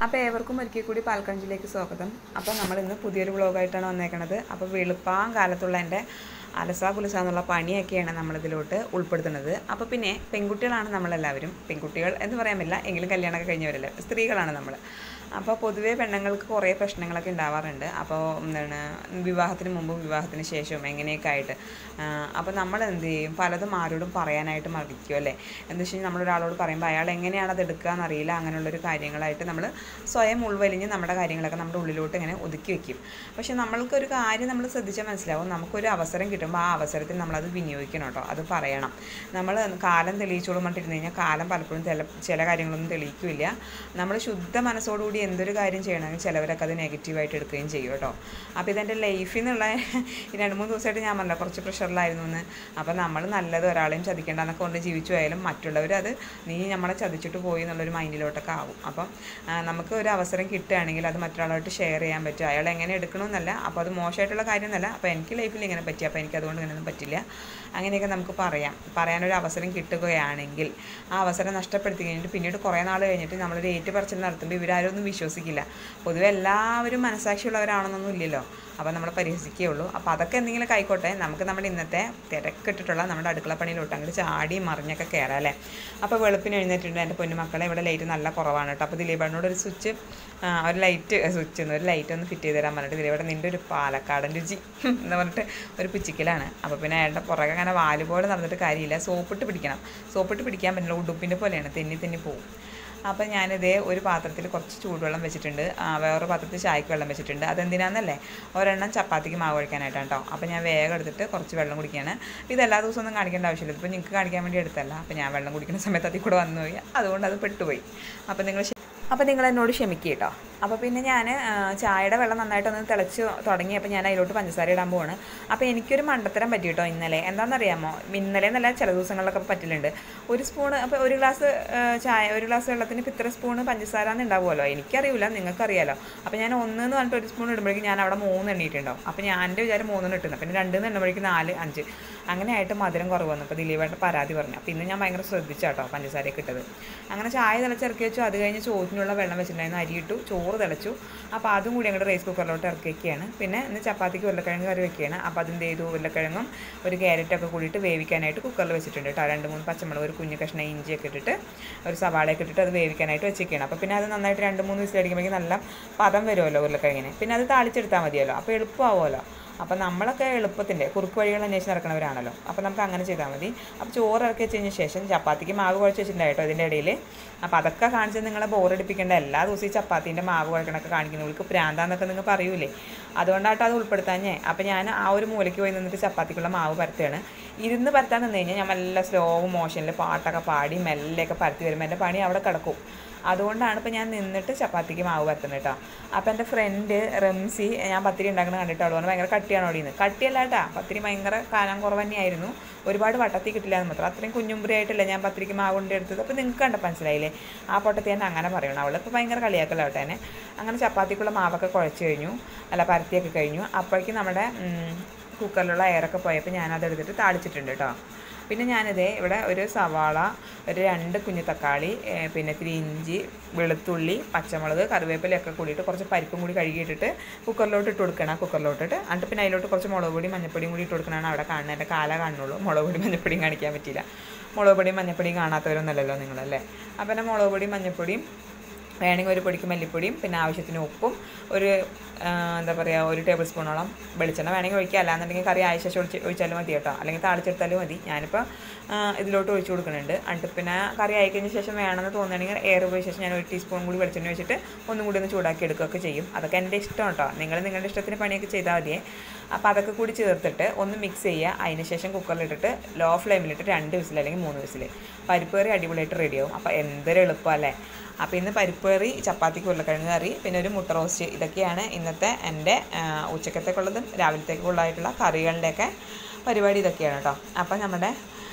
അപ്പോൾ ഏവർക്കും ഒരിക്കൽ കൂടി പാൽക്കഞ്ചിലേക്ക് സ്വാഗതം അപ്പോൾ നമ്മൾ ഇന്ന് പുതിയൊരു വ്ളോഗായിട്ടാണ് വന്നേക്കണത് അപ്പോൾ വെളുപ്പാൻ കാലത്തുള്ള എൻ്റെ അലസ കുലസ എന്നുള്ള പണിയൊക്കെയാണ് നമ്മളിതിലോട്ട് ഉൾപ്പെടുത്തുന്നത് അപ്പോൾ പിന്നെ പെൺകുട്ടികളാണ് നമ്മളെല്ലാവരും പെൺകുട്ടികൾ എന്ന് പറയാൻ പറ്റില്ല എങ്കിലും കല്യാണമൊക്കെ കഴിഞ്ഞവരല്ലേ സ്ത്രീകളാണ് നമ്മൾ അപ്പോൾ പൊതുവേ പെണ്ണുങ്ങൾക്ക് കുറേ പ്രശ്നങ്ങളൊക്കെ ഉണ്ടാവാറുണ്ട് അപ്പോൾ എന്താണ് വിവാഹത്തിന് മുമ്പും വിവാഹത്തിന് ശേഷവും എങ്ങനെയൊക്കെ ആയിട്ട് അപ്പോൾ നമ്മൾ എന്ത് ചെയ്യും പലതും ആരോടും പറയാനായിട്ട് മടിക്കും അല്ലേ എന്ന് വെച്ച് കഴിഞ്ഞാൽ നമ്മളൊരാളോട് പറയുമ്പോൾ അയാൾ എങ്ങനെയാണ് അത് എടുക്കുക എന്നറിയില്ല അങ്ങനെയുള്ളൊരു കാര്യങ്ങളായിട്ട് നമ്മൾ സ്വയം ഉൾവലിഞ്ഞ് നമ്മുടെ കാര്യങ്ങളൊക്കെ നമ്മുടെ ഉള്ളിലോട്ട് ഇങ്ങനെ ഒതുക്കി വെക്കും പക്ഷെ നമ്മൾക്കൊരു കാര്യം നമ്മൾ ശ്രദ്ധിച്ചാൽ മനസ്സിലാവും നമുക്കൊരു അവസരം കിട്ടുമ്പോൾ ആ അവസരത്തിൽ നമ്മളത് വിനിയോഗിക്കണം കേട്ടോ അത് പറയണം നമ്മൾ കാലം തെളിയിച്ചോളും പറഞ്ഞിരുന്നു കഴിഞ്ഞാൽ കാലം പലപ്പോഴും ചില ചില കാര്യങ്ങളൊന്നും തെളിയിക്കില്ല നമ്മൾ ശുദ്ധ മനസ്സോടുകൂടി എന്തൊരു കാര്യം ചെയ്യണമെങ്കിൽ ചിലവരൊക്കെ അത് നെഗറ്റീവായിട്ട് എടുക്കുകയും ചെയ്യും കേട്ടോ അപ്പോൾ ഇതെൻ്റെ ലൈഫിൽ നിന്നുള്ള ഈ രണ്ട് മൂന്ന് ദിവസമായിട്ട് ഞാൻ പറഞ്ഞില്ല കുറച്ച് പ്രഷറിലായിരുന്നു എന്ന് അപ്പോൾ നമ്മൾ നല്ലത് ഒരാളെയും ചതിക്കേണ്ടെന്നൊക്കെ കൊണ്ട് ജീവിച്ചു പോയാലും മറ്റുള്ളവർ അത് നീ നമ്മളെ ചതിച്ചിട്ട് പോയി എന്നുള്ളൊരു മൈൻഡിലോട്ടൊക്കെ ആവും അപ്പം ആ, നമുക്ക് ഒരു അവസരം കിട്ടുകയാണെങ്കിൽ അത് മറ്റൊരാളായിട്ട് ഷെയർ ചെയ്യാൻ പറ്റും അയാൾ എങ്ങനെ എടുക്കണമെന്നല്ല അപ്പോൾ അത് മോശമായിട്ടുള്ള കാര്യമൊന്നുമല്ല അപ്പോൾ എനിക്ക് ലൈഫിൽ ഇങ്ങനെ പറ്റി അപ്പോൾ എനിക്ക് അതുകൊണ്ട് ഇങ്ങനെയൊന്നും പറ്റില്ല അങ്ങനെയൊക്കെ നമുക്ക് പറയാം പറയാനൊരു അവസരം കിട്ടുകയാണെങ്കിൽ ആ അവസരം നഷ്ടപ്പെടുത്തി കഴിഞ്ഞിട്ട് പിന്നീട് കുറേ നാൾ കഴിഞ്ഞിട്ട് നമ്മളൊരു ഏറ്റുപറച്ചിൽ നടത്തുമ്പോൾ ഇവരാരും ഒന്നും വിശ്വസിക്കില്ല പൊതുവെ എല്ലാവരും മനസാക്ഷിയുള്ളവരാണെന്നൊന്നും ഇല്ലല്ലോ അപ്പോൾ നമ്മൾ പരിഹസിക്കുകയുള്ളൂ അപ്പോൾ അതൊക്കെ എന്തെങ്കിലും ആയിക്കോട്ടെ നമുക്ക് നമ്മുടെ ഇന്നത്തെ തിരക്കിട്ടിട്ടുള്ള നമ്മുടെ അടുക്കള പണിയിലോട്ട് അങ്ങോട്ട് ചാടി മറിഞ്ഞൊക്കെ കയറാം അല്ലേ അപ്പോൾ വെളുപ്പിന് എഴുന്നേറ്റിട്ടുണ്ട് എൻ്റെ പൊന്നുമക്കളെ ഇവിടെ ലൈറ്റ് നല്ല കുറവാണ് കേട്ടോ അപ്പോൾ ദിലീപണ്ണോട് ഒരു സ്വിച്ച് ഒരു ലൈറ്റ് സ്വിച്ച് ഒന്ന് ഒരു ലൈറ്റ് ഒന്ന് ഫിറ്റ് ചെയ്ത് തരാൻ പറഞ്ഞിട്ട് ദിലീപേട്ടൻ നിൻ്റെ ഒരു പാലക്കാടൻ രുചി എന്ന് പറഞ്ഞിട്ട് ഒരു പിച്ചിക്കലാണ് അപ്പോൾ പിന്നെ അയാളുടെ പുറകെ അങ്ങനെ വാല് പോലെ നടന്നിട്ട് കാര്യമില്ല സോപ്പിട്ട് പിടിക്കണം സോപ്പിട്ട് പിടിക്കാൻ പറ്റില്ല ഉടുപ്പിൻ്റെ പോലെയാണ് തെന്നി തെന്നി പോവും അപ്പോൾ ഞാനിതേ ഒരു പാത്രത്തിൽ കുറച്ച് ചൂടുവെള്ളം വെച്ചിട്ടുണ്ട് ആ, വേറൊരു പാത്രത്തിൽ ചായക്ക് വെള്ളം വെച്ചിട്ടുണ്ട് അതെന്തിനാന്നല്ലേ ഒരെണ്ണം ചപ്പാത്തിക്ക് മാവ് കഴിക്കാനായിട്ടാണ് കേട്ടോ അപ്പോൾ ഞാൻ വേഗം എടുത്തിട്ട് കുറച്ച് വെള്ളം കുടിക്കുകയാണ് ഇത് എല്ലാ ദിവസവും ഒന്നും കാണിക്കേണ്ട ആവശ്യമില്ല ഇപ്പോൾ നിങ്ങൾക്ക് കാണിക്കാൻ വേണ്ടി എടുത്തല്ല അപ്പോൾ ഞാൻ വെള്ളം കുടിക്കുന്ന സമയത്ത് അതിൽ കൂടെ വന്നു പോയി അതുകൊണ്ട് അത് പെട്ടുപോയി അപ്പോൾ നിങ്ങൾ അപ്പോൾ നിങ്ങൾ എന്നോട് ക്ഷമിക്കുക കേട്ടോ അപ്പോൾ പിന്നെ ഞാൻ ചായയുടെ വെള്ളം നന്നായിട്ടൊന്ന് തിളച്ച് തുടങ്ങിയപ്പോൾ ഞാൻ അതിലോട്ട് പഞ്ചസാര ഇടാൻ പോവാണ് അപ്പോൾ എനിക്കൊരു മണ്ടത്തരം പറ്റി കേട്ടോ ഇന്നലെ എന്താണെന്നറിയാമോ ഇന്നലെ എന്നല്ല ചില ദിവസങ്ങളിലൊക്കെ പറ്റലുണ്ട് ഒരു സ്പൂണ് അപ്പോൾ ഒരു ഗ്ലാസ് ചായ ഒരു ഗ്ലാസ് വെള്ളത്തിന് ഇപ്പം ഇത്ര സ്പൂണ് പഞ്ചസാര എന്ന് ഉണ്ടാവുമല്ലോ എനിക്കറിയില്ല നിങ്ങൾക്കറിയാലോ അപ്പോൾ ഞാൻ ഒന്ന് എന്ന് പറഞ്ഞിട്ട് ഒരു സ്പൂൺ ഇടുമ്പോഴേക്കും ഞാൻ അവിടെ മൂന്ന് എണ്ണീട്ടുണ്ടാവും അപ്പോൾ ഞാൻ എൻ്റെ വിചാരം മൂന്നെണ്ണം ഇട്ടുന്നു പിന്നെ രണ്ട് എന്ന് എണ്ണുമ്പോഴേക്കും നാല് അഞ്ച് അങ്ങനെ ആയിട്ട് മധുരം കുറവ് വന്നു അപ്പോൾ ദിലീപായിട്ട് പരാതി പറഞ്ഞു അപ്പോൾ ഇന്ന് ഞാൻ ഭയങ്കര ശ്രദ്ധിച്ചാട്ടോ പഞ്ചസാരയൊക്കെ ഇട്ടത് അങ്ങനെ ചായ തിളച്ചിറക്കി വെച്ചു അത് കഴിഞ്ഞ് ചോറ്റിനുള്ള വെള്ളം വെച്ചിട്ടുണ്ടായിരുന്നു അരി ഇട്ടു ചോറ് തിളച്ചു അപ്പോൾ അതും കൂടി അങ്ങോട്ട് റൈസ് കുക്കറിലോട്ട് ഇറക്കി വെക്കുകയാണ് പിന്നെ ഇന്ന് ചപ്പാത്തിക്ക് ഉരുളക്കിഴങ്ങ് കറി വെക്കുകയാണ് അപ്പോൾ അതിൻ്റെ ചെയ്തു ഉരുളക്കിഴങ്ങും ഒരു ക്യാരറ്റൊക്കെ കൂടിയിട്ട് വേവിക്കാനായിട്ട് കുക്കറിൽ വെച്ചിട്ടുണ്ട് കേട്ടോ രണ്ട് മൂന്ന് പച്ചമുളക് ഒരു കുഞ്ഞു കഷ്ണം ഇഞ്ചിയൊക്കെ ഇട്ടിട്ട് ഒരു സവാളയൊക്കെ ഇട്ടിട്ട് അത് വേവിക്കാനായിട്ട് വെച്ചിരിക്കുകയാണ് അപ്പോൾ പിന്നെ അത് നന്നായിട്ട് രണ്ട് മൂന്ന് വിസിലടിക്കുമ്പോഴേക്കും നല്ല പദം വരുമല്ലോ ഉരുളക്കിഴങ്ങിന് പിന്നെ അത് താളിച്ചെടുത്താൽ മതിയല്ലോ അപ്പോൾ എളുപ്പമാവുമല്ലോ അപ്പോൾ നമ്മളൊക്കെ എളുപ്പത്തിൻ്റെ കുറുക്ക് വഴികൾ അന്വേഷിച്ച് നടക്കുന്നവരാണല്ലോ അപ്പോൾ നമുക്ക് അങ്ങനെ ചെയ്താൽ മതി അപ്പോൾ ചോറ് ഇറക്കി വെച്ചതിന് ശേഷം ചപ്പാത്തിക്ക് മാവ് കുഴച്ച് വെച്ചിട്ടുണ്ടായിട്ടോ ഇതിൻ്റെ ഇടയിൽ അപ്പോൾ അതൊക്കെ കാണിച്ച് നിങ്ങളെ ബോറടിപ്പിക്കേണ്ട എല്ലാ ദിവസവും ഈ ചപ്പാത്തീൻ്റെ മാവ് കുഴക്കണൊക്കെ കാണിക്കുന്നവർക്ക് പ്രാന്താന്നൊക്കെ നിങ്ങൾ പറയൂലേ അതുകൊണ്ടാട്ടോ അത് ഉൾപ്പെടുത്താഞ്ഞേ അപ്പോൾ ഞാൻ ആ ഒരു മൂലയ്ക്ക് പോയി നിന്നിട്ട് ചപ്പാത്തിക്കുള്ള മാവ് പരത്തുകയാണ് ഇരുന്ന് പരത്താൻ നിന്ന് കഴിഞ്ഞാൽ ഞാൻ നല്ല സ്ലോ മോഷനിൽ പാട്ടൊക്കെ പാടി മെല്ലെയൊക്കെ പരത്തി വരുമ്പോൾ എൻ്റെ പണി അവിടെ കിടക്കും അതുകൊണ്ടാണ് ഇപ്പോൾ ഞാൻ നിന്നിട്ട് ചപ്പാത്തിക്ക് മാവ് പരത്തുന്നത് കേട്ടോ അപ്പോൾ എൻ്റെ ഫ്രണ്ട് റംസി ഞാൻ പത്തിരി ഉണ്ടാക്കുന്നത് കണ്ടിട്ട് അവൾ പറഞ്ഞു ഭയങ്കര കട്ടിയാണ് ഓടിയെന്ന് കട്ടിയല്ല കേട്ടോ പത്തിരി ഭയങ്കര കാലം കുറവ് തന്നെയായിരുന്നു ഒരുപാട് വട്ടത്തി കിട്ടില്ല എന്ന് മാത്രം അത്രയും കുഞ്ഞുമ്പുരി ആയിട്ടല്ല ഞാൻ പത്തിരിക്ക് മാവ് കൊണ്ട് എടുത്തത് അപ്പോൾ നിങ്ങൾക്ക് കണ്ടപ്പോൾ മനസ്സിലായില്ലേ ആ പൊട്ടത്തി തന്നെ അങ്ങനെ പറയണം അവൾ ഇപ്പോൾ ഭയങ്കര കളിയാക്കല കേട്ടോ എന്നെ അങ്ങനെ ചപ്പാത്തിക്കുള്ള മാവൊക്കെ കുഴച്ച് കഴിഞ്ഞു അല്ല പരത്തിയൊക്കെ കഴിഞ്ഞു അപ്പോഴേക്കും നമ്മുടെ ഉം, കുക്കറിലുള്ള എയറൊക്കെ പോയപ്പോൾ ഞാനത് എടുത്തിട്ട് താളിച്ചിട്ടുണ്ട് കേട്ടോ പിന്നെ ഞാനിതേ ഇവിടെ ഒരു സവാള ഒരു രണ്ട് കുഞ്ഞു തക്കാളി ഏ, പിന്നെ ഇത്തിരി ഇഞ്ചി വെളുത്തുള്ളി പച്ചമുളക് കറിവേപ്പിലയൊക്കെ കൂടിയിട്ട് കുറച്ച് പരിപ്പും കൂടി കഴുകിയിട്ടിട്ട് കുക്കറിലോട്ട് ഇട്ട് കൊടുക്കണം കുക്കറിലോട്ടിട്ട് എന്നിട്ട് പിന്നെ അതിലോട്ട് കുറച്ച് മുളക് പൊടി മഞ്ഞപ്പൊടിയും കൂടി ഇട്ട് കൊടുക്കണതാണ് അവിടെ കാണുന്നത് എൻ്റെ കാല കാണുള്ളൂ മുളക് പൊടി മഞ്ഞപ്പൊടിയും കാണിക്കാൻ പറ്റില്ല മുളക് പൊടിയും മഞ്ഞപ്പൊടിയും കാണാത്തവരൊന്നുമല്ലല്ലോ നിങ്ങളല്ലേ അപ്പം പിന്നെ മുളക് പൊടിയും മഞ്ഞപ്പൊടിയും വേണമെങ്കിൽ ഒരു പൊടിക്ക് മല്ലിപ്പൊടിയും പിന്നെ ആവശ്യത്തിന് ഉപ്പും ഒരു ആ, എന്താ പറയുക ഒരു ടേബിൾ സ്പൂണോളം വെളിച്ചെണ്ണ വേണമെങ്കിൽ ഒഴിക്കുക അല്ലാന്നുണ്ടെങ്കിൽ കറി ആയ ശേഷം ഒഴിച്ച് ഒഴിച്ചാലും മതി കേട്ടോ അല്ലെങ്കിൽ താളിച്ചെടുത്താലും മതി ഞാനിപ്പോൾ ആ, ഇതിലോട്ട് ഒഴിച്ചു കൊടുക്കുന്നുണ്ട് എന്നിട്ട് പിന്നെ കറി ആയി കഴിഞ്ഞ ശേഷം വേണമെന്ന് തോന്നുകയാണെങ്കിൽ എയർ പോയ ശേഷം ഞാൻ ഒരു ടീസ്പൂൺ കൂടി വെളിച്ചെണ്ണ വെച്ചിട്ട് ഒന്നും കൂടി ഒന്ന് ചൂടാക്കി എടുക്കുകയൊക്കെ ചെയ്യും അതൊക്കെ എൻ്റെ ഇഷ്ടം കേട്ടോ നിങ്ങൾ നിങ്ങളുടെ ഇഷ്ടത്തിന് പണിയൊക്കെ ചെയ്താൽ മതിയേ അപ്പോൾ അതൊക്കെ കൂടി ചേർത്തിട്ട് ഒന്ന് മിക്സ് ചെയ്യുക അതിന് ശേഷം കുക്കറിലിട്ടിട്ട് ലോ ഫ്ലെയിമിലിട്ട് രണ്ട് വിസിൽ അല്ലെങ്കിൽ മൂന്ന് വിസിൽ പരിപ്പ് കറി അടിപൊളിയായിട്ട് റെഡിയാവും അപ്പോൾ എന്തൊരു എളുപ്പമല്ലേ അപ്പോൾ ഇന്ന് പരിപ്പ് കറി ചപ്പാത്തിക്ക് ഉരുളക്കിഴങ്ങ് കറി പിന്നെ ഒരു മുട്ട റോസ്റ്റ് ഇതൊക്കെയാണ് ഇന്നത്തെ എൻ്റെ ആ, ഉച്ചക്കത്തേക്കുള്ളതും രാവിലത്തേക്കുള്ളതായിട്ടുള്ള കറികളുടെയൊക്കെ പരിപാടി ഇതൊക്കെയാണ് കേട്ടോ അപ്പോൾ നമ്മുടെ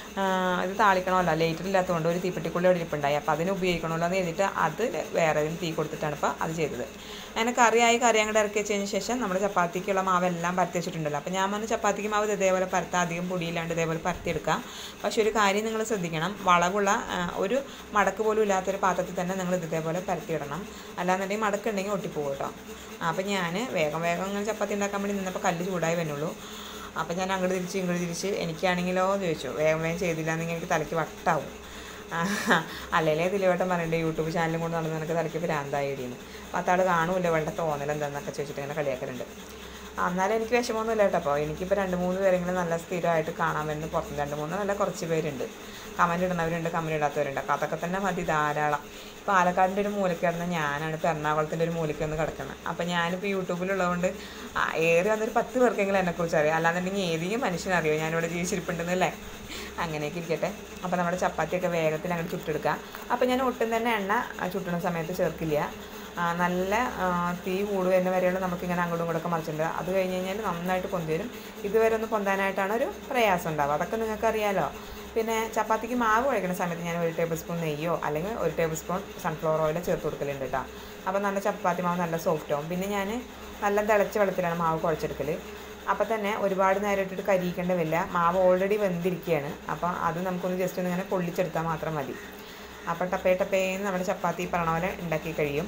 ആ, ഇത് താളിക്കണമല്ലോ ലേറ്റർ ഇല്ലാത്തതുകൊണ്ട് ഒരു തീപ്പെട്ടിക്കുള്ളി അവിടെ ഇരിപ്പുണ്ടായി അപ്പോൾ അതിന് ഉപയോഗിക്കണമല്ലോ എന്ന് എഴുതിയിട്ട് അത് വേറെ ഇതിന് തീ കൊടുത്തിട്ടാണ് ഇപ്പോൾ അത് ചെയ്തത് അങ്ങനെ കറിയായി കറി അങ്ങോട്ട് ഇറക്കി വെച്ചതിന് ശേഷം നമ്മുടെ ചപ്പാത്തിക്കുള്ള മാവെല്ലാം പരത്തി വെച്ചിട്ടുണ്ടല്ലോ അപ്പോൾ ഞാൻ പറഞ്ഞ ചപ്പാത്തിക്ക് മാവ് ഇത് ഇതേപോലെ പരത്താം അധികം പൊടിയില്ലാണ്ട് ഇതേപോലെ പരത്തിയെടുക്കാം പക്ഷേ ഒരു കാര്യം നിങ്ങൾ ശ്രദ്ധിക്കണം വളവുള്ള ആ, ഒരു മടക്ക് പോലും ഇല്ലാത്തൊരു പാത്രത്തിൽ തന്നെ നിങ്ങൾ ഇത് ഇതേപോലെ പരത്തിയിടണം അല്ലാന്നുണ്ടെങ്കിൽ മടക്കുണ്ടെങ്കിൽ ഒട്ടിപ്പോകും കേട്ടോ അപ്പോൾ ഞാൻ വേഗം വേഗം ഇങ്ങനെ ചപ്പാത്തി ഉണ്ടാക്കാൻ വേണ്ടി നിന്നപ്പോൾ കല്ല് ചൂടായി വരുന്നുള്ളൂ അപ്പം ഞാൻ അങ്ങോട്ട് തിരിച്ച് ഇങ്ങോട്ട് തിരിച്ച് എനിക്കാണെങ്കിലോ എന്ന് ചോദിച്ചു വേഗം വേഗം ചെയ്തില്ല എന്നെങ്കിൽ എനിക്ക് തലയ്ക്ക് വട്ടാവും അല്ലേലേ ദിലീപേട്ടൻ പറയണ്ടേ യൂട്യൂബ് ചാനലും കൊണ്ട് നടന്ന് നിനക്ക് തലയ്ക്ക് ഭ്രാന്തായി ഇടിയെന്ന് പത്താൾ കാണൂല വേണ്ട തോന്നൽ എന്താണെന്നൊക്കെ ചോദിച്ചിട്ട് ഇങ്ങനെ കളിയാക്കലുണ്ട് എന്നാലും എനിക്ക് വിഷമമൊന്നുമില്ല കേട്ടോ അപ്പോൾ എനിക്കിപ്പോൾ രണ്ട് മൂന്ന് പേരെങ്കിലും നല്ല സ്ഥിരമായിട്ട് കാണാൻ വരുന്ന പുറത്ത് രണ്ട് മൂന്ന് നല്ല കുറച്ച് പേരുണ്ട് കമൻ്റ് ഇടുന്നവരുണ്ട് കമൻ്റ് ഇടാത്തവരുണ്ട് അപ്പോൾ അതൊക്കെ തന്നെ മതി ധാരാളം പാലക്കാടിൻ്റെ ഒരു മൂലയ്ക്ക് കിടന്ന ഞാനാണ് ഇപ്പോൾ എറണാകുളത്തിൻ്റെ ഒരു മൂലയ്ക്ക് വന്ന് കിടക്കുന്നത് അപ്പോൾ ഞാനിപ്പോൾ യൂട്യൂബിലുള്ളതുകൊണ്ട് ആ, ഏറി വന്നൊരു പത്ത് പേർക്കെങ്കിലും എന്നെക്കുറിച്ച് അറിയാം അല്ലാന്നുണ്ടെങ്കിൽ ഏതെങ്കിലും മനുഷ്യനറിയോ ഞാനിവിടെ ജീവിച്ചിരിപ്പുണ്ടെന്നല്ലേ അങ്ങനെയൊക്കെ ഇരിക്കട്ടെ അപ്പോൾ നമ്മുടെ ചപ്പാത്തിയൊക്കെ വേഗത്തിൽ അങ്ങോട്ട് ചുട്ടെടുക്കുക അപ്പോൾ ഞാൻ ഒട്ടും തന്നെ എണ്ണ ആ, ചുട്ടുന്ന സമയത്ത് ചേർക്കില്ല ആ, നല്ല ആ, തീ കൂട് വരുന്ന വരെയുള്ള നമുക്കിങ്ങനെ അങ്ങോട്ടും ഇങ്ങോട്ടൊക്കെ മറിച്ചിട്ടുണ്ട് അത് കഴിഞ്ഞ് കഴിഞ്ഞാൽ നന്നായിട്ട് പൊന്തി വരും ഇതുവരെ ഒന്ന് പൊന്താനായിട്ടാണ് ഒരു പ്രയാസം ഉണ്ടാവുക അതൊക്കെ നിങ്ങൾക്ക് അറിയാലോ പിന്നെ ചപ്പാത്തിക്ക് മാവ് കുഴക്കുന്ന സമയത്ത് ഞാൻ ഒരു ടേബിൾ സ്പൂൺ നെയ്യോ അല്ലെങ്കിൽ ഒരു ടേബിൾ സ്പൂൺ സൺഫ്ലവർ ഓയിലോ ചേർത്ത് കൊടുക്കലുണ്ട് കേട്ടോ അപ്പോൾ നല്ല ചപ്പാത്തി മാവ് നല്ല സോഫ്റ്റ് ആവും പിന്നെ ഞാൻ നല്ല തിളച്ച വെള്ളത്തിലാണ് മാവ് കുഴച്ചെടുക്കൽ അപ്പോൾ തന്നെ ഒരുപാട് നേരം ഇട്ടിട്ട് കരിയിക്കേണ്ട വരില്ല മാവ് ഓൾറെഡി വെന്തിരിക്കുകയാണ് അപ്പോൾ അത് നമുക്കൊന്ന് ജസ്റ്റ് ഒന്ന് ഇങ്ങനെ പൊള്ളിച്ചെടുത്താൽ മാത്രം മതി അപ്പോൾ ടപ്പേ ടപ്പേന്ന് നമ്മുടെ ചപ്പാത്തി ഈ പറഞ്ഞ പോലെ ഉണ്ടാക്കി കഴിയും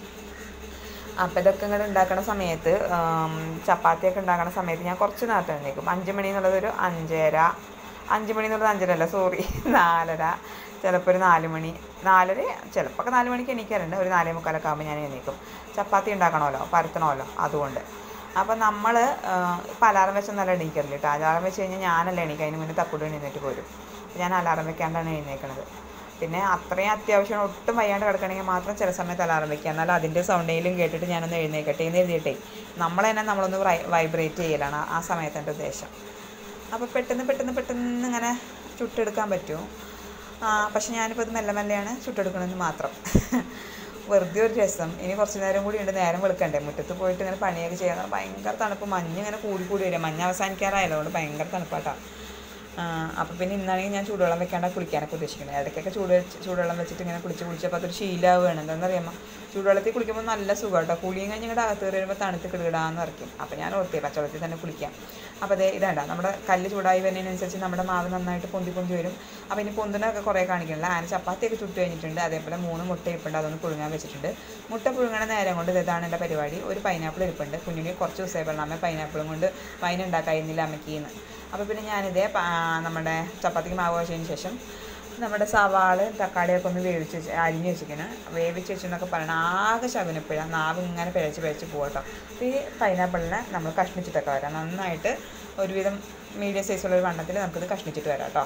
അപ്പോൾ ഇതൊക്കെ ഇങ്ങനെ ഉണ്ടാക്കണ സമയത്ത് ആം, ചപ്പാത്തിയൊക്കെ ഉണ്ടാക്കണ സമയത്ത് ഞാൻ കുറച്ച് നേരത്തെ എഴുന്നേക്കും അഞ്ച് മണി എന്നുള്ളത് ഒരു അഞ്ചര അഞ്ച് മണി എന്നുള്ളത് അഞ്ചര അല്ല സോറി നാലര ചിലപ്പോൾ ഒരു നാല് മണി നാലര ചിലപ്പോൾ ഒക്കെ നാല് മണിക്ക് എണീക്കാറുണ്ട് ഒരു നാലേ മുക്കാലൊക്കെ ആകുമ്പോൾ ഞാൻ എണീക്കും ചപ്പാത്തി ഉണ്ടാക്കണമല്ലോ പരത്തണമല്ലോ അതുകൊണ്ട് അപ്പോൾ നമ്മൾ ഇപ്പോൾ അലാറം വെച്ചൊന്നല്ല എണീക്കാറില്ല കേട്ടോ അലാറം വെച്ച് കഴിഞ്ഞാൽ ഞാനല്ല എണീക്കുക അതിന് മുന്നേ തക്കൂട് എഴുന്നേറ്റ് പോരും ഞാൻ അലാറം വെക്കാണ്ടാണ് എഴുന്നേക്കണത് പിന്നെ അത്രയും അത്യാവശ്യം ഒട്ടും വയ്യാണ്ട് കിടക്കണമെങ്കിൽ മാത്രം ചില സമയത്ത് അലാറം വെക്കുക എന്നാലും അതിൻ്റെ സൗണ്ടെങ്കിലും കേട്ടിട്ട് ഞാനൊന്ന് എഴുന്നേക്കട്ടെ എന്ന് എഴുതിയിട്ടേ നമ്മൾ തന്നെ നമ്മളൊന്ന് വൈബ്രേറ്റ് ചെയ്യലാണ് ആ- ആ സമയത്ത് എൻ്റെ ഉദ്ദേശം അപ്പോൾ പെട്ടെന്ന് പെട്ടെന്ന് പെട്ടെന്ന് ഇങ്ങനെ ചുട്ടെടുക്കാൻ പറ്റും ആ, പക്ഷെ ഞാനിപ്പോൾ ഇത് മെല്ലെ മെല്ലെയാണ് ചുട്ടെടുക്കണമെന്ന് മാത്രം വെറുതെ ഒരു രസം ഇനി കുറച്ച് നേരം കൂടി ഉണ്ട് നേരം വെളുക്കണ്ടേ മുറ്റത്ത് പോയിട്ട് ഇങ്ങനെ പണിയൊക്കെ ചെയ്യാൻ ഭയങ്കര തണുപ്പ് മഞ്ഞ് ഇങ്ങനെ കൂടി കൂടി വരും മഞ്ഞ് അവസാനിക്കാറായല്ലോ അതുകൊണ്ട് ഭയങ്കര തണുപ്പാട്ടാ അപ്പോൾ പിന്നെ ഇന്നാണെങ്കിൽ ഞാൻ ചൂടുവെള്ളം വെക്കാണ്ട് കുളിക്കാനൊക്കെ ഉദ്ദേശിക്കുന്നത് ഇടയ്ക്കൊക്കെ ചൂട് വെച്ച് ചൂടുവെള്ളം വെച്ചിട്ട് ഇങ്ങനെ കുളിച്ച് കുളിച്ചപ്പോൾ അതൊരു ശീലമാവുകയാണ് എന്താണെന്ന് അറിയാമോ ചൂടുവെള്ളത്തിൽ കുളിക്കുമ്പോൾ നല്ല സുഖം കേട്ടോ കുളിയും കഴിഞ്ഞ് ഇങ്ങോട്ട് അകത്ത് കയറി വരുമ്പോൾ തണുത്ത് കിടുകിടാന്ന് ഇറക്കും അപ്പോൾ ഞാൻ ഓർത്തേ പച്ചവെള്ളത്തിൽ തന്നെ കുളിക്കാം അപ്പോൾ അതേ ഇതാണ്ട നമ്മുടെ കല്ല് ചൂടായി വരുന്നതിനനുസരിച്ച് നമ്മുടെ മാവ് നന്നായിട്ട് പൊന്തി പൊന്തി വരും അപ്പോൾ ഇനി പൊന്തുന്നൊക്കെ കുറേ കാണിക്കണില്ല അങ്ങനെ ചപ്പാത്തിയൊക്കെ ചുട്ട് കഴിഞ്ഞിട്ടുണ്ട് അതേപോലെ മൂന്ന് മുട്ട ഇരിപ്പുണ്ട് അതൊന്ന് പുഴുങ്ങാൻ വെച്ചിട്ടുണ്ട് മുട്ട പുഴുങ്ങണ നേരം കൊണ്ട് ഇതാണ് എൻ്റെ പരിപാടി ഒരു പൈനാപ്പിൾ ഇരിപ്പുണ്ട് കുഞ്ഞിന് കുറച്ച് ദിവസമായി പറഞ്ഞു അമ്മ പൈനാപ്പിളും കൊണ്ട് വൈൻ ഉണ്ടാക്കായിരുന്നില്ല അമ്മയ്ക്ക് അപ്പോൾ പിന്നെ ഞാനിതേ പ- ആ, നമ്മുടെ ചപ്പാത്തിക്ക് മാവ് വെച്ചതിന് ശേഷം നമ്മുടെ സവാള തക്കാളിയൊക്കെ ഒന്ന് വേവിച്ച് വെച്ച് അരിഞ്ഞ് വെച്ചിരിക്കണം വേവിച്ച് വെച്ചെന്നൊക്കെ പറയണം ആകെ ശകുനപ്പിഴ നാവ് ഇങ്ങനെ പിഴച്ച് പിഴച്ച് പോകട്ടോ അപ്പോൾ ഈ പൈനാപ്പിളിനെ നമ്മൾ കഷ്ണിച്ചിട്ടൊക്കെ വരാം നന്നായിട്ട് ഒരുവിധം മീഡിയം സൈസുള്ള ഒരു വണ്ണത്തിൽ നമുക്കിത് കഷ്ണിച്ചിട്ട് വരാം കേട്ടോ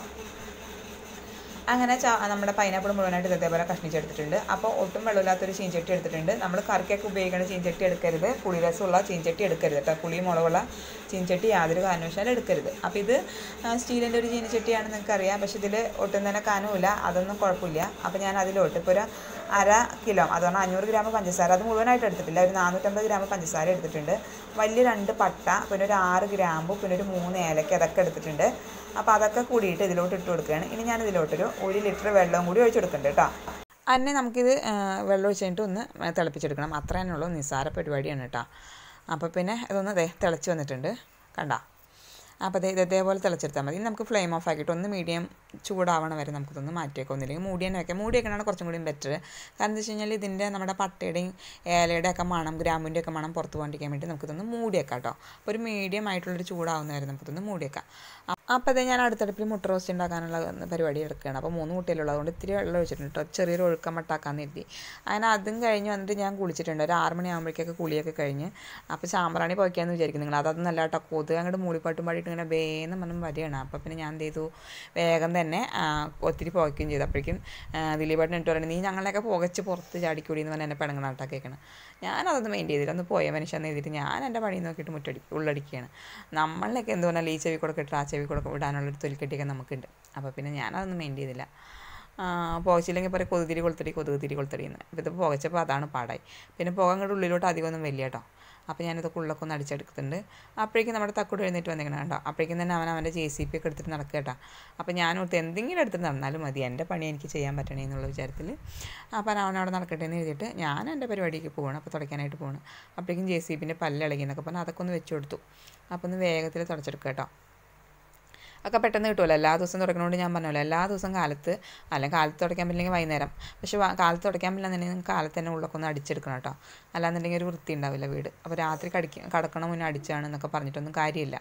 അങ്ങനെ ച നമ്മുടെ പൈനാപ്പിൾ മുഴുവനായിട്ട് ഇതേപോലെ കഷ്ണിച്ചെടുത്തിട്ടുണ്ട് അപ്പോൾ ഒട്ടും വെള്ളമില്ലാത്തൊരു ചീഞ്ചട്ടി എടുത്തിട്ടുണ്ട് നമ്മൾ കറിക്കൊക്കെ ഉപയോഗിക്കുന്ന ചീഞ്ചട്ടി എടുക്കരുത് പുളിരസമുള്ള ചീഞ്ചട്ടി എടുക്കരുത് കേട്ടോ പുളി മുളകുള്ള ചീഞ്ചട്ടി യാതൊരു കാരണവശാലും എടുക്കരുത് അപ്പോൾ ഇത് സ്റ്റീലിൻ്റെ ഒരു ചീനച്ചട്ടിയാണ് നിങ്ങൾക്കറിയാം പക്ഷേ ഇതിൽ ഒട്ടും തന്നെ കനമില്ല അതൊന്നും കുഴപ്പമില്ല അപ്പോൾ ഞാൻ അതിലോട്ട് ഇപ്പോൾ ഒരു അര കിലോ അത് പറഞ്ഞാൽ അഞ്ഞൂറ് ഗ്രാം പഞ്ചസാര അത് മുഴുവനായിട്ട് എടുത്തിട്ടില്ല ഒരു നാനൂറ്റമ്പത് ഗ്രാം പഞ്ചസാര എടുത്തിട്ടുണ്ട് വലിയ രണ്ട് പട്ട പിന്നെ ഒരു ആറ് ഗ്രാമ്പു പിന്നെ ഒരു മൂന്ന് ഏലക്ക അതൊക്കെ എടുത്തിട്ടുണ്ട് അപ്പോൾ അതൊക്കെ കൂടിയിട്ട് ഇതിലോട്ട് ഇട്ട് കൊടുക്കുകയാണ് ഇനി ഞാൻ ഇതിലോട്ടൊരു ഒരു ലിറ്റർ വെള്ളവും കൂടി ഒഴിച്ച് കൊടുക്കുന്നുണ്ട് കേട്ടോ അതിനെ നമുക്കിത് ആ, വെള്ളം ഒഴിച്ച് കഴിഞ്ഞിട്ട് ഒന്ന് തിളപ്പിച്ചെടുക്കണം അത്ര തന്നെ ഉള്ളൂ നിസ്സാര പരിപാടിയാണ് കേട്ടോ അപ്പോൾ പിന്നെ ഇതൊന്ന് ദേ തിളച്ച് വന്നിട്ടുണ്ട് കണ്ടോ അപ്പോൾ ദേ ഇതേപോലെ തിളച്ചെടുത്താൽ മതി ഇനി നമുക്ക് ഫ്ലെയിം ഓഫ് ആക്കിയിട്ട് ഒന്ന് മീഡിയം ചൂടാവണം വരെ നമുക്കിതൊന്ന് മാറ്റിയേക്കാം ഒന്നില്ലെങ്കിൽ മൂടി തന്നെ വെക്കാം മൂടി വെക്കണതാണ് കുറച്ചും കൂടി ബെറ്റർ കാരണം എന്താ വെച്ച് കഴിഞ്ഞാൽ ഇതിൻ്റെ നമ്മുടെ പട്ടയുടെയും ഏലയുടെ ഒക്കെ മണം ഗ്രാമ്പിൻ്റെ ഒക്കെ മണം പുറത്ത് പോകാണ്ടിരിക്കാൻ വേണ്ടി നമുക്കിതൊന്ന് മൂടി വെക്കാം കേട്ടോ അപ്പോൾ ഒരു മീഡിയം ആയിട്ടുള്ളൊരു ചൂടാവുന്ന വരെ നമുക്കിതൊന്ന് മൂടി വെക്കാം അപ്പോൾ അതേ ഞാൻ അടുത്തടുപ്പിൽ മുട്ട റോസ്റ്റ് ഉണ്ടാക്കാനുള്ള പരിപാടി എടുക്കുകയാണ് അപ്പോൾ മൂന്ന് കുട്ടികളുള്ളത് അതുകൊണ്ട് ഇത്തിരി വെള്ളം ഒഴിച്ചിട്ടുണ്ട് കേട്ടോ ചെറിയൊരു ഒഴുക്കം മട്ടാക്കാന്ന് കരുതി അങ്ങനെ അതും കഴിഞ്ഞ് വന്നിട്ട് ഞാൻ കുളിച്ചിട്ടുണ്ട് ഒരു ആറ് മണിയാകുമ്പോഴേക്കൊക്കെ കുളിയൊക്കെ കഴിഞ്ഞ് അപ്പോൾ ചാമ്പ്രാണി പോയിക്കാന്ന് വിചാരിക്കും നിങ്ങൾ അതൊന്നല്ല കേട്ടോ കൊതുക് അങ്ങോട്ട് മൂളിപ്പാട്ടും പാടിയിട്ട് ഇങ്ങനെ വേഗം വന്നും വരികയാണ് അപ്പോൾ പിന്നെ ഞാൻ എന്ത് ചെയ്തു വേഗം തന്നെ ആ, ഒത്തിരി പുകയ്ക്കുകയും ചെയ്തു അപ്പോഴേക്കും ദിലീപേട്ടൻ ഇട്ട് പറയുന്നത് നീ ഞങ്ങളെയൊക്കെ പുകച്ച് പുറത്ത് ചാടിക്കൂടി എന്ന് പറഞ്ഞ് എന്നെ പെണങ്ങണാട്ടാ കേൾക്കണം ഞാനതൊന്നും മെയിൻ ചെയ്തില്ല ഒന്ന് പോയ മനുഷ്യന്ന് എഴുതിയിട്ട് ഞാൻ എൻ്റെ പണി നോക്കിയിട്ട് മുറ്റടി ഉള്ളടിക്കുകയാണ് നമ്മളിലൊക്കെ എന്ത് പറഞ്ഞാൽ ഈ ചെവി കൂടെ ഇട്ട് ആ ചെവി കൂടെ വിടാനുള്ളൊരു തൊലിക്കെട്ടിയൊക്കെ നമുക്കുണ്ട് അപ്പോൾ പിന്നെ ഞാനതൊന്നും മെയിൻ ചെയ്തില്ല പുകച്ചില്ലെങ്കിൽ പറയും കൊതുതിരി കൊളുത്തടി കൊതുകുതിരി കൊളുത്തടി എന്ന് അപ്പോൾ ഇത് പുകച്ചപ്പോൾ അതാണ് പാടായി പിന്നെ പുക അങ്ങോട്ട് ഉള്ളിലോട്ട് അധികമൊന്നും വലിയ കേട്ടോ അപ്പോൾ ഞാനിതൊക്കെ ഉള്ളൊക്കെ ഒന്ന് അടിച്ചെടുക്കുന്നുണ്ട് അപ്പോഴേക്കും നമ്മുടെ തക്കൂട് എഴുന്നേറ്റ് വന്നിരിക്കണം കേട്ടോ അപ്പോഴേക്കും തന്നെ അവൻ അവൻ്റെ ജെ സി പി ഒക്കെ എടുത്തിട്ട് നടക്കുക കേട്ടോ അപ്പോൾ ഞാൻ ഓർത്ത് എന്തെങ്കിലും എടുത്തിട്ട് നടന്നാലും മതി എൻ്റെ പണി എനിക്ക് ചെയ്യാൻ പറ്റണേ എന്നുള്ള വിചാരത്തിൽ അപ്പോൾ അവൻ അവിടെ നടക്കട്ടെ എന്ന് എഴുതിയിട്ട് ഞാൻ എൻ്റെ പരിപാടിക്ക് പോകണം അപ്പോൾ തുടയ്ക്കാനായിട്ട് പോകണം അപ്പോഴേക്കും ജെ സി പിൻ്റെ പല്ലിളകി എന്നൊക്കെ പറഞ്ഞാൽ അതൊക്കെ ഒന്ന് വെച്ച് കൊടുത്തു അപ്പോൾ ഒന്ന് വേഗത്തിൽ തുടച്ചെടുക്കുക കേട്ടോ ഒക്കെ പെട്ടെന്ന് കിട്ടുമല്ലോ എല്ലാ ദിവസവും തുടക്കണോണ്ട് ഞാൻ പറഞ്ഞല്ലോ എല്ലാ ദിവസവും കാലത്ത് അല്ലെങ്കിൽ കാലത്ത് തുടയ്ക്കാൻ പറ്റില്ലെങ്കിൽ വൈകുന്നേരം പക്ഷേ വ- കാലത്ത് തുടയ്ക്കാൻ പറ്റില്ലെന്നുണ്ടെങ്കിൽ നിങ്ങൾക്ക് കാലത്ത് തന്നെ ഉള്ളൊക്കെ ഒന്ന് അടിച്ചെടുക്കണം കേട്ടോ അല്ലാന്നുണ്ടെങ്കിൽ ഒരു വൃത്തി ഉണ്ടാവില്ല വീട് അപ്പോൾ രാത്രി കടിക്ക കടക്കണ മുന്നേ അടിച്ചാണ് എന്നൊക്കെ പറഞ്ഞിട്ടൊന്നും കാര്യമില്ല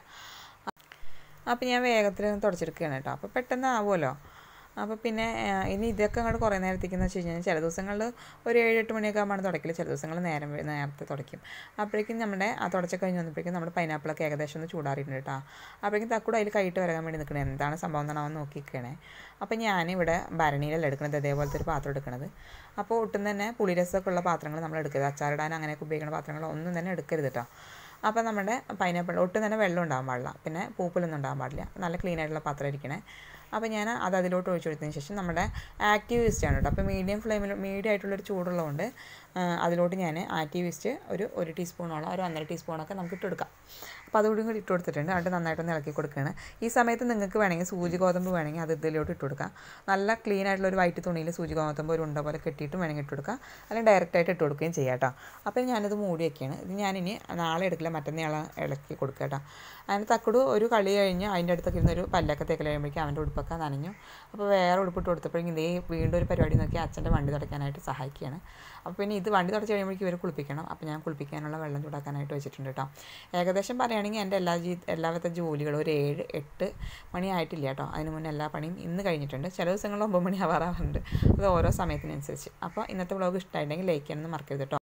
അപ്പോൾ ഞാൻ വേഗത്തിൽ തുടച്ചെടുക്കുകയാണ് കേട്ടോ അപ്പോൾ പെട്ടെന്ന് ആവുമല്ലോ അപ്പോൾ പിന്നെ ആ, ഇനി ഇതൊക്കെ അങ്ങോട്ട് കുറേ നേരത്തേക്കെന്ന് വെച്ച് കഴിഞ്ഞാൽ ചില ദിവസങ്ങളിൽ ഒരു ഏഴ് എട്ട് മണിയൊക്കെ ആകുമ്പോൾ തുടക്കില്ല ചില ദിവസങ്ങൾ നേരം വെ- നേരത്തെ തുടയ്ക്കും അപ്പോഴേക്കും നമ്മുടെ ആ തുടച്ച കഴിഞ്ഞ് വന്നപ്പോഴേക്കും നമ്മുടെ പൈനാപ്പിളൊക്കെ ഏകദേശം ഒന്ന് ചൂടാറിയിട്ടുണ്ട് കേട്ടോ അപ്പോഴേക്കും തക്കൂടെ അതിൽ കൈയിട്ട് വരാൻ വേണ്ടി നിൽക്കണേ എന്താണ് സംഭവം എന്നാണ് അവൻ നോക്കിക്കണേ അപ്പോൾ ഞാനിവിടെ ഭരണിയിലല്ല എടുക്കണത് ഇതേപോലത്തെ ഒരു പാത്രം എടുക്കണത് അപ്പോൾ ഒട്ടും തന്നെ പുളിരസമൊക്കെ ഉള്ള പാത്രങ്ങൾ നമ്മൾ എടുക്കരുത് അച്ചാറിടാൻ അങ്ങനെയൊക്കെ ഉപയോഗിക്കുന്ന പാത്രങ്ങൾ ഒന്നും തന്നെ എടുക്കരുത് കേട്ടോ അപ്പോൾ നമ്മുടെ പൈനാപ്പിൾ ഒട്ടും തന്നെ വെള്ളം ഉണ്ടാകാൻ പാടില്ല പിന്നെ പൂപ്പലൊന്നും ഉണ്ടാകാൻ പാടില്ല നല്ല ക്ലീൻ ആയിട്ടുള്ള പാത്രം ഇരിക്കണേ അപ്പോൾ ഞാൻ അത് അതിലോട്ട് ഒഴിച്ചു കൊടുത്തതിന് ശേഷം നമ്മുടെ ആക്റ്റീവ് വേസ്റ്റ് ആണ് കേട്ടോ അപ്പോൾ മീഡിയം ഫ്ലെയിമിൽ മീഡിയം ആയിട്ടുള്ളൊരു ചൂടുള്ളതുകൊണ്ട് ആ, അതിലോട്ട് ഞാൻ ആക്റ്റീവ് വേസ്റ്റ് ഒരു ഒരു ടീസ്പൂണോളം ഒരു ഒന്നര ടീസ്പൂണൊക്കെ നമുക്ക് ഇട്ട് കൊടുക്കാം അപ്പോൾ അതുകൂടി കൂടി ഇട്ട് കൊടുത്തിട്ടുണ്ട് എന്നിട്ട് നന്നായിട്ടൊന്ന് ഇളക്കി കൊടുക്കുകയാണ് ഈ സമയത്ത് നിങ്ങൾക്ക് വേണമെങ്കിൽ സൂചി ഗോതമ്പ് വേണമെങ്കിൽ അത് ഇതിലോട്ട് ഇട്ട് കൊടുക്കാം നല്ല ക്ലീൻ ആയിട്ടുള്ള ഒരു വൈറ്റ് തുണിയിൽ സൂചി ഗോതമ്പ് ഒരു ഉണ്ട പോലെ കെട്ടിയിട്ട് വേണമെങ്കിൽ ഇട്ട് കൊടുക്കാം അല്ലെങ്കിൽ ഡയറക്റ്റായിട്ട് ഇട്ട് കൊടുക്കുകയും ചെയ്യാം കേട്ടോ അപ്പോൾ ഞാനിത് മൂടി വയ്ക്കുകയാണ് ഇത് ഞാനിനി നാളെ എടുക്കില്ല മറ്റന്നാൾ ഇളക്കി കൊടുക്കുക കേട്ടോ അതിന് തക്കട് ഒരു കളി കഴിഞ്ഞ് അതിൻ്റെ അടുത്തൊക്കെ ഇരുന്നൊരു പല്ലൊക്കെ തേക്കൽ കഴിയുമ്പോഴേക്കും അവൻ്റെ ഉടുപ്പൊക്കെ നനഞ്ഞു അപ്പോൾ വേറെ ഉടുപ്പിട്ട് കൊടുത്തപ്പോഴേക്കും ഇതേ വീണ്ടും ഒരു പരിപാടി നോക്കി അച്ഛൻ്റെ വണ്ടി തുടയ്ക്കാനായിട്ട് സഹായിക്കുകയാണ് അപ്പോൾ പിന്നെ ഇത് വണ്ടി തുടച്ച് കഴിയുമ്പോഴേക്കും ഇവർ കുളിപ്പിക്കണം അപ്പോൾ ഞാൻ കുളിപ്പിക്കാനുള്ള വെള്ളം ചൂടാക്കാനായിട്ട് വെച്ചിട്ടുണ്ട് കേട്ടോ ഏകദേശം പറയുകയാണെങ്കിൽ എൻ്റെ എല്ലാ ജീ എല്ലാവിധത്തെ ജോലികളും ഒരു ഏഴ് എട്ട് മണി ആയിട്ടില്ല കേട്ടോ അതിന് മുന്നേ എല്ലാ പണിയും ഇന്ന് കഴിഞ്ഞിട്ടുണ്ട് ചില ദിവസങ്ങളിൽ ഒമ്പത് മണി ആവാറാറുണ്ട് അത് ഓരോ സമയത്തിനനുസരിച്ച് അപ്പോൾ ഇന്നത്തെ വ്ളോഗ് ഇഷ്ടമായിട്ടുണ്ടെങ്കിൽ ലൈക്ക് ചെയ്യാനൊന്നും മറക്കരുത് കേട്ടോ